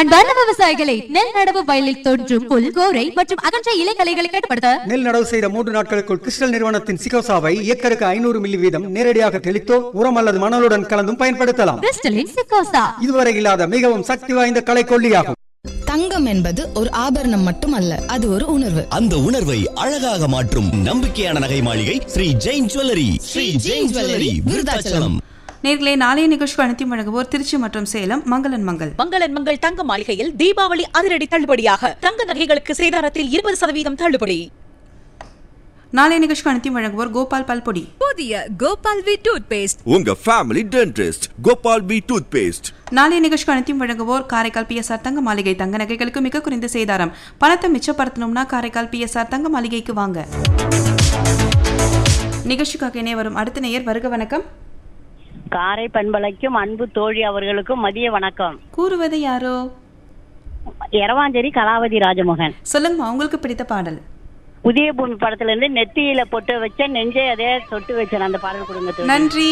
அன்பார்ந்த விவசாயிகளை நெல் நடவு வயலில் தோன்றும் புல் கோரை மற்றும் அகன்ற இலைகளைகளை கட்டுப்படுத்த நெல் நடவு செய்த மூன்று நாட்களுக்குள் கிறிஸ்டல் நிறுவனத்தின் சிகோசாவை ஏக்கருக்கு ஐநூறு மில்லி வீதம் நேரடியாக தெளித்தோ உரம் அல்லது மணலுடன் கலந்தும் பயன்படுத்தலாம் கிறிஸ்டலின் சிக்கோசா இதுவரை இல்லாத மிகவும் சக்தி வாய்ந்த களைக்கொல்லியாகும் தங்கம் என்பது ஒரு ஆபரணம் மட்டுமல்ல அது ஒரு உணர்வு அந்த உணர்வை அழகாக மாற்றும் நம்பிக்கையான நகை மாளிகை ஸ்ரீ ஜெயின் ஜுவல்லரி ஸ்ரீ ஜெயின் ஜுவல்லரி விருதாச்சலம் நேர்களே நாளைய நிகழ்ச்சி அனைத்தும் வழங்குவோர் திருச்சி மற்றும் சேலம் மங்களன் மங்கள் மங்களன் மங்கள் தங்க மாளிகையில் தீபாவளி அதிரடி தள்ளுபடியாக தங்க நகைகளுக்கு சேதாரத்தில் இருபது சதவீதம் தள்ளுபடி நாளைய நிகழ்ச்சி அனைத்தும் வழங்குவோர் கோபால் பல்பொடி புதிய கோபால் வி டூத் பேஸ்ட் உங்க family dentist Gopal P toothpaste நாளைய நிகழ்ச்சி அனைத்தும் வழங்குவோர் காரைக்கால் பிஎஸ்ஆர் தங்க மாளிகை தங்க நகைகளுக்கு மிக குறைந்த சேதாரம் பணத்தை மிச்சப்படுத்தணும்னா காரைக்கால் பிஎஸ்ஆர் தங்க மாளிகைக்கு வாங்க நிகழ்ச்சிக்காக இணைய வரும் அடுத்த நேயர் வருக வணக்கம் காரை பண்பலைக்கும் அன்பு தோழி அவர்களுக்கும் மதிய வணக்கம் கூறுவது யாரோ எரவாஞ்சேரி கலாவதி ராஜமோகன் சொல்லுங்கம்மா உங்களுக்கு பிடித்த பாடல் புதிய பூமி படத்துல இருந்து நெத்தியில பொட்டு வச்ச நெஞ்சே அதே தொட்டு வச்சேன் அந்த பாடல் கொடுங்க தோழி. நன்றி